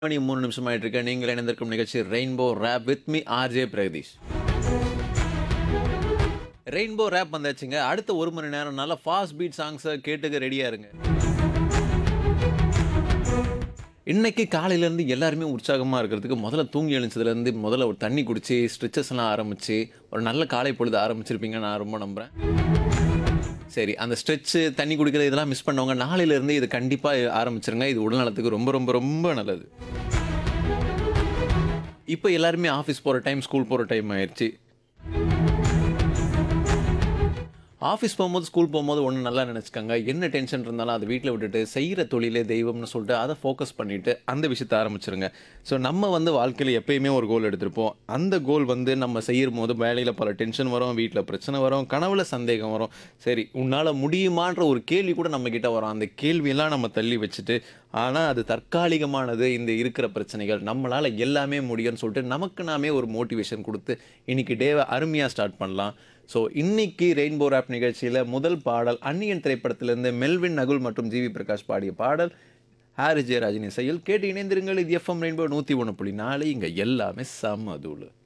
மணி மூணு நிமிஷம் ஆயிட்டு இருக்கு நீங்கள் இணைந்திருக்கும் நிகழ்ச்சி rainbow wrap with me RJ Pragadeesh rainbow wrap வந்தாச்சுங்க அடுத்த ஒரு மணி நேரம் நல்லா ஃபாஸ்ட் பீட் சாங்ஸை கேட்டுக்க ரெடியா இருங்க இன்னைக்கு காலையிலேருந்து எல்லாருமே உற்சாகமாக இருக்கிறதுக்கு முதல்ல தூங்கி எழுந்ததுலேருந்து முதல்ல ஒரு தண்ணி குடிச்சு ஸ்ட்ரெச்சஸ் எல்லாம் ஆரம்பிச்சு ஒரு நல்ல காலை பொழுது ஆரம்பிச்சிருப்பீங்க நான் ரொம்ப நம்புகிறேன் சரி அந்த ஸ்ட்ரெச்சு தண்ணி குடிக்கிறது இதெல்லாம் மிஸ் பண்ணவங்க நாளையிலேருந்து இது கண்டிப்பாக ஆரம்பிச்சிருங்க இது உடல்நலத்துக்கு ரொம்ப ரொம்ப ரொம்ப நல்லது இப்போ எல்லாருமே ஆஃபீஸ் போகிற டைம் ஸ்கூல் போகிற டைம் ஆயிடுச்சு ஆஃபீஸ் போகும்போது ஸ்கூல் போகும்போது ஒன்று நல்லா நினச்சிக்கோங்க என்ன டென்ஷன் இருந்தாலும் அதை வீட்டில் விட்டுட்டு செய்கிற தொழிலே தெய்வம்னு சொல்லிட்டு அதை ஃபோக்கஸ் பண்ணிவிட்டு அந்த விஷயத்தை ஆரம்பிச்சிருங்க ஸோ நம்ம வந்து வாழ்க்கையில் எப்பயுமே ஒரு கோல் எடுத்திருப்போம் அந்த கோல் வந்து நம்ம செய்யும் போது வேலையில் பல டென்ஷன் வரும் வீட்டில் பிரச்சனை வரும் கனவுல சந்தேகம் வரும் சரி உன்னால் முடியுமான்ற ஒரு கேள்வி கூட நம்மக்கிட்ட வரும் அந்த கேள்வியெல்லாம் நம்ம தள்ளி வச்சுட்டு ஆனால் அது தற்காலிகமானது இந்த இருக்கிற பிரச்சனைகள் நம்மளால் எல்லாமே முடியும்னு சொல்லிட்டு நமக்கு நாமே ஒரு மோட்டிவேஷன் கொடுத்து இன்னைக்கு டேவை அருமையாக ஸ்டார்ட் பண்ணலாம் ஸோ இன்னைக்கு ரெயின்போ ராப் நிகழ்ச்சியில் முதல் பாடல் அந்நியன் திரைப்படத்திலிருந்து மெல்வின் நகுல் மற்றும் ஜிவி பிரகாஷ் பாடிய பாடல் ஹாரி ஜெயராஜின் இசையில் கேட்டு இணைந்திருங்கள் இது எஃப்எம் ரெயின்போ நூற்றி ஒன்று புள்ளி நாலு இங்கே எல்லாமே சமதூள்